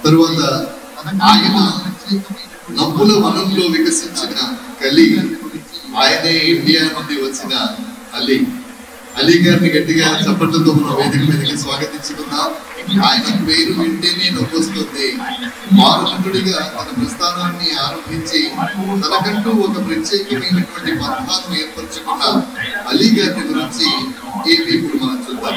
తరువాత ఆయన నవ్వుల వనంలో వికసించిన కలి ఆయనే ఇండియా నుండి వచ్చిన అలీ అలీ గారిని గట్టిగా చప్పట్లతో మన వేదిక మీదకి స్వాగతించుకుందాం ఆయన పేరు వింటేనే నవ్వొస్తుంది మారునుడిగా తన ప్రస్థానాన్ని ఆరంభించి తనకంటూ ఒక ప్రత్యేకమైనటువంటి బంధాలను ఏర్పరచుకున్న అలీ గారిని గురించి ఏమి ఇప్పుడు మనం చూద్దాం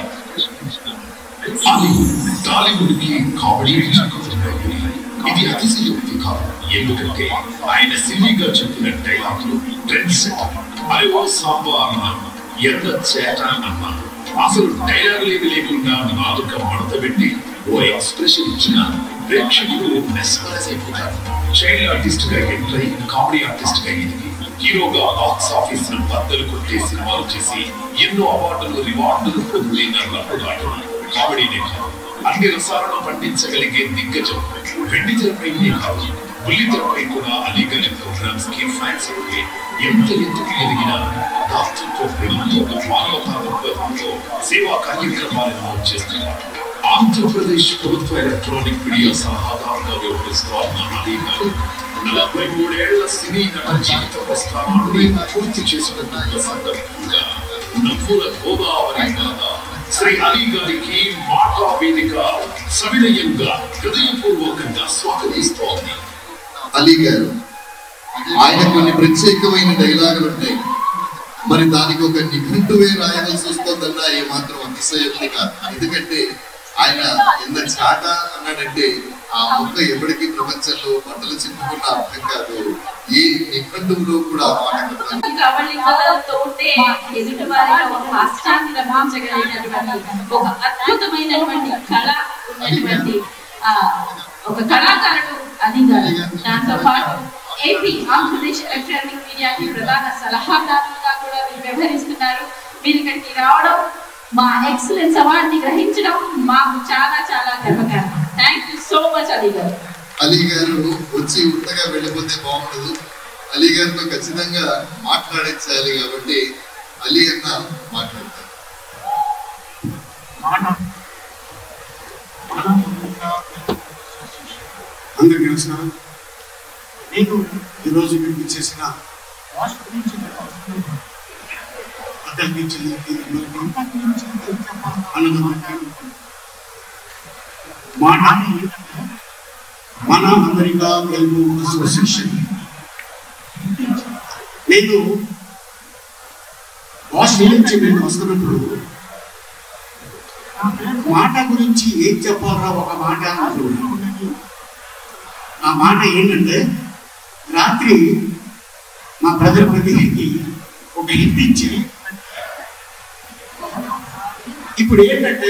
టాలీవుడ్ టాలీవుడ్ కి కామెడీ రీచుకుంటున్నాయి ఇది అతిశయోక్తి కాదు ఎందుకంటే ఆయన సిల్లీగా చెప్పిన డైలాగులు ట్రెండ్ సెట్ అరే ఓ సాంబా అన్నాను ఎర్ర చేట అన్నాను అసలు డైలాగ్ ఏమి లేకుండా నాలుక మడత పెట్టి ఓ ఎక్స్ప్రెషన్ ఇచ్చిన ప్రేక్షకులు మెస్మరైజ్ అయిపోతారు చైల్డ్ ఆర్టిస్ట్ గా ఎంటర్ అయి కామెడీ ఆర్టిస్ట్ గా ఎదిగి హీరోగా బాక్స్ ఆఫీస్ ను బద్దలు కొట్టే సినిమాలు చేసి ఎన్నో అవార్డులు రివార్డులు పొందిన నటుడాడు కామెడీనే కాదు అన్ని రసాలను పండించగలిగే దిగ్గజం వెండి తెరపైనే కాదు బుల్లి తెరపై కూడా అలీగలి ప్రోగ్రామ్స్ కి ఫ్యాన్స్ ఉంటే ఎంత ఎత్తుకు ఎదిగిన దాతృత్వ ప్రేమతో మానవతా దృక్పథంతో సేవా కార్యక్రమాలను చేస్తున్నారు ఆంధ్రప్రదేశ్ ప్రభుత్వ ఎలక్ట్రానిక్ మీడియా సలహాదారుగా వ్యవహరిస్తున్న అలీ గారు నలభై మూడేళ్ల సినీ నట జీవిత ప్రస్థానాన్ని పూర్తి చేసుకున్న సందర్భంగా నవ్వుల గోదావరి మాత శ్రీ అలీ గారికి మాటా వేదిక సవినయంగా హృదయపూర్వకంగా స్వాగతిస్తోంది అలీ గారు ఆయన కొన్ని ప్రత్యేకమైన డైలాగులు ఉంటాయి మరి దానికి ఒక నిఘంటువే రాయవలసి వస్తుందన్న ఏమాత్రం అతిశయోక్తి కాదు ఎందుకంటే ఆయన ఎంత చాట అన్నాడంటే ఆ మొక్క ఎప్పటికీ ప్రపంచంలో బట్టలు చింపుకున్న అర్థం కాదు ఏ నిఘంటువులో కూడా ఆ మాట కనపడదు. కవళికలతోటే ఎదుటి వారిలో ఒక హాస్యాన్ని రప్పించగలిగినటువంటి ఒక అద్భుతమైనటువంటి కళ ఉన్నటువంటి ఆ, ఒక కళాకారుడు అది గారు దాంతో పాటు ఏపీ ఆంధ్రప్రదేశ్ ఎలక్ట్రానిక్ మీడియాకి ప్రధాన సలహాదారులుగా కూడా వీరు వ్యవహరిస్తున్నారు మీరు ఇక్కడికి రావడం మా ఎక్సలెన్స్ అవార్డుని గ్రహించడం మాకు చాలా చాలా గర్వకారణం thank you so much Ali garu Ali గారు వచ్చి ఉండగా వెళ్ళిపోతే బాగుండదు అలీ గారితో ఖచ్చితంగా మాట్లాడించాలి కాబట్టి అలీ అన్న మాట్లాడతారు అందరికీ నమస్కారం నేను ఈరోజు మీకు చేసిన అక్కడికి చెల్లికి అన్నదమ్ములకి మాట మన అమెరికా తెలుగు అసోసియేషన్ నేను వాషింగ్టన్ నుంచి నేను వస్తున్నప్పుడు మాట గురించి ఏం చెప్పాలా ఒక మాట అనుకున్నాను. ఆ మాట ఏంటంటే రాత్రి మా బ్రదర్ ప్రతినిధికి ఒక హిట్ ఇచ్చి ఇప్పుడు ఏంటంటే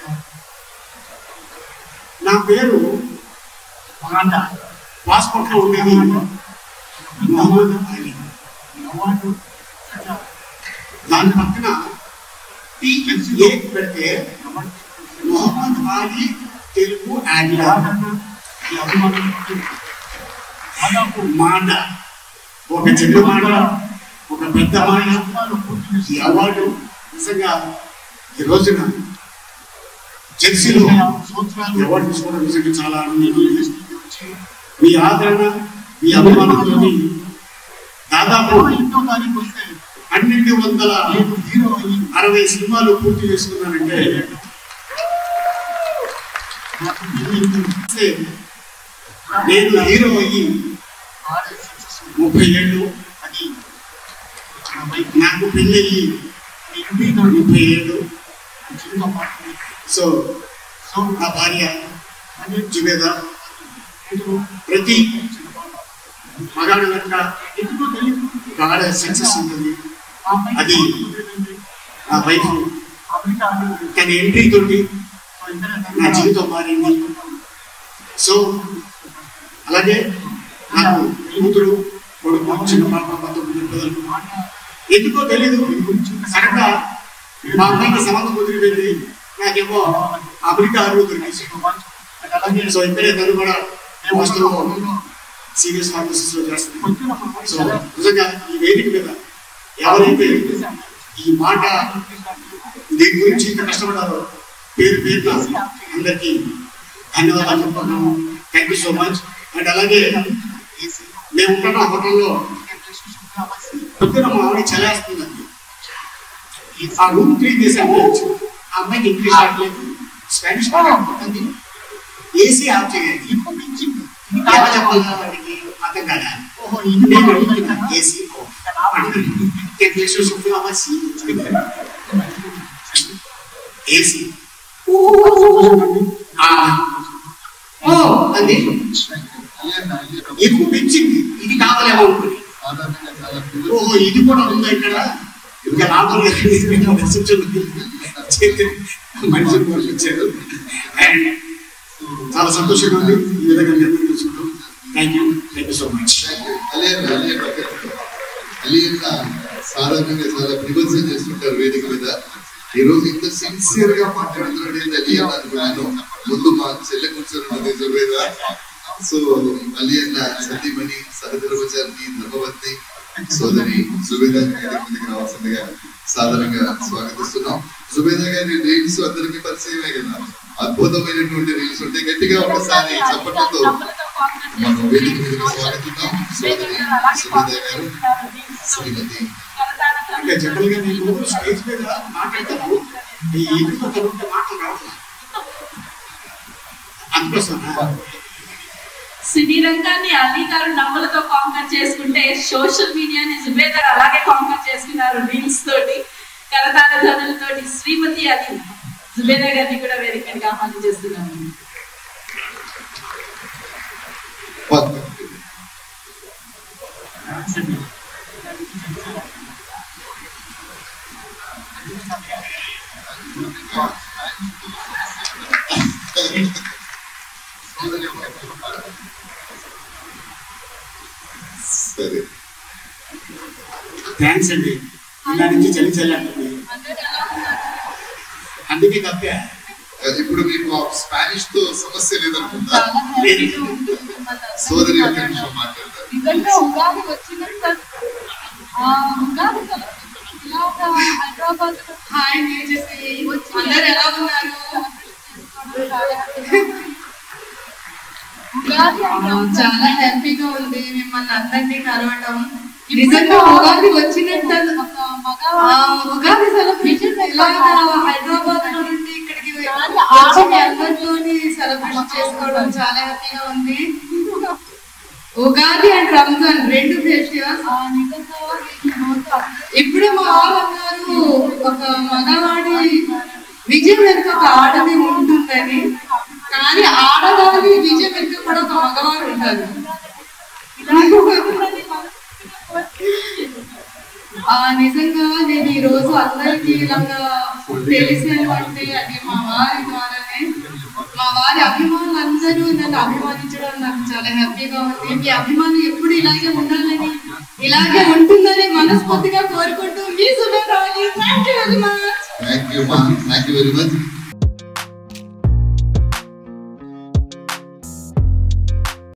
నా పేరు పాస్పోర్ట్ లో ఉండేది మొహమ్మద్ అలీ దాని పక్కన టిఎస్ఏ పెడితే మొహమ్మద్ అలీ తెలుగు యాడ్ మాట ఒక చిన్న మాట ఒక పెద్ద మాట ఈ అవార్డు నిజంగా ఈ రోజున జెర్సీలో ఈ అవార్డు తీసుకోవడం నిజంగా చాలా ఆనందంగా ఉంది మీ ఆదరణ మీ అభిమానంతో దాదాపు పన్నెండు వందల అరవై సినిమాలు పూర్తి చేసుకున్నానంటే నేను హీరో అయ్యి ముప్పై ఏళ్ళు అది నాకు పెళ్ళయి ముప్పై ఏళ్ళు సో నా భార్య జుబేదా ప్రతి మగాడు వెనక గాడ సక్సెస్ ఉంటుంది అది నా వైఫ్ తన ఎంట్రీ తోటి నా జీవితం మారింది సో అలాగే నాకు కూతురు కొడుకు చిన్న పాప పంతొమ్మిది పిల్లలు ఎందుకో తెలీదు సడన్ గా మా అమ్మాయికి సంబంధం కుదిరిపోయింది నాకేమో అమెరికా అరువు దొరికేసి సో ఇక్కడే తను కూడా హాస్టల్లో సీరియస్ ఫార్మసిస్ లో చేస్తుంది సో నిజంగా ఈ వేదిక మీద ఎవరైతే ఈ మాట దీని గురించి ఇంత కష్టపడ్డారో పేరు పేరున అందరికీ ధన్యవాదాలు చెప్తున్నాను thank you so much and అలాగే మేము ఉంటున్న హోటల్లో పొద్దున మా ఆవిడ చలేస్తుందండి ఆ రూమ్ క్లీన్ చేసాము ఆ అమ్మాయికి ఇంగ్లీష్ రావట్లేదు స్పానిష్ మాట్లాడుతుంది ఏసీ ఆఫ్ చేయాలి ఎలా చెప్పాలి వాడికి అర్థం కాదా ఓహో నేను అడుగుతున్నా ఏసీ ఏసీ ఓ అది ఎక్కువ పెంచింది ఇది కావాలేమో అనుకుని ఓహో ఇది కూడా ఉందా ఇక్కడ ఇంకా లాభం లేదు మనిషిని పంపించారు అండ్ చాలా సంతోషంగా ఉంది ఈ విధంగా నిర్ణయం తీసుకుంటాం thank you thank you so much అలియన్ అలియన్ అలియన్ సాధారణంగా చాలా ప్రివెన్షన్ చేస్తుంటారు వేదిక మీద ఈ రోజు ఇంత సిన్సియర్ గా మాట్లాడుతున్నాడు ఏంటి అలియన్ అనుకున్నాను ముందు మా చెల్లె కూర్చొని జుబేదా సో అలియన్ సతీమణి సహధర్మచారిని ధర్మవతి సోదరి సుబేదా గారి ముందుకు రావాల్సిందిగా సాధారణంగా స్వాగతిస్తున్నాం సుబేదా గారి రీల్స్ అందరికీ పరిచయమే కదా అద్భుతమైనటువంటి రీల్స్ ఉంటాయి గట్టిగా ఒకసారి చప్పట్లతో మనం వేదిక మీదకి స్వాగతిద్దాం సోదరి సుబేదా గారు శ్రీమతి అంటే జనరల్ గా నేను స్టేజ్ మీద మాట్లాడతాను ఈ ఎదురుతో చదివితే మాటలు రావట్లేదు అందుకోసం సినీ రంగాన్ని అలీ గారు నవ్వులతో కాంకర్ చేసుకుంటే సోషల్ మీడియాని జుబేదర్ అలాగే కాంకర్ చేసుకున్నారు రీల్స్ తోటి కరతాల ధ్వనులతోటి శ్రీమతి అలీ జుబేదర్ గారిని కూడా వేదిక మీదకి ఆహ్వానం చేస్తున్నాను పద్మ. సరే థ్యాంక్స్ అండి ఇలా నుంచి చలి చలి అంటుంది అందుకే కప్పా ఇప్పుడు మీకు స్పానిష్ తో సమస్య లేదనుకుంటా సోదరి ఒక నిమిషం మాట్లాడతారు నిజంగా ఉగాది వచ్చినంత ఆ ఉగాది కదా ఇలాగ హైదరాబాద్ హాయ్ చేసి అందరు ఎలా ఉన్నారు ఉగాది చాలా హ్యాపీగా ఉంది మిమ్మల్ని అందరినీ కలవడం నిజంగా ఉగాది వచ్చినట్టు ఆ, ఉగాది సెలబ్రేషన్ ఇలాగా హైదరాబాద్ లో నుండి ఇక్కడికి వచ్చి మీ అందరితోని సెలబ్రేషన్ చేసుకోవడం చాలా హ్యాపీగా ఉంది ఉగాది అండ్ రంజాన్ రెండు ఫెస్టివల్స్ ఇప్పుడు మా వాళ్ళు అన్నారు ఒక మగవాడి విజయం వెనుక ఒక ఆడది ఉంటుందని కానీ ఆడదాని విజయం వెనుక కూడా ఒక మగవాడు ఉంటారు ఆ నిజంగా నేను ఈ రోజు అందరికీ ఇలాగా తెలిసాను అంటే అది మా వారి ద్వారానే మా వారి అభిమానులు అందరూ నన్ను అభిమానించడం నాకు చాలా హ్యాపీగా ఉంది మీ అభిమానం ఎప్పుడు ఇలాగే ఉండాలని ఇలాగే ఉంటుందని మనస్ఫూర్తిగా కోరుకుంటూ మీ సుబేరాలి thank you very much thank you మా థ్యాంక్ యూ వెరీ మచ్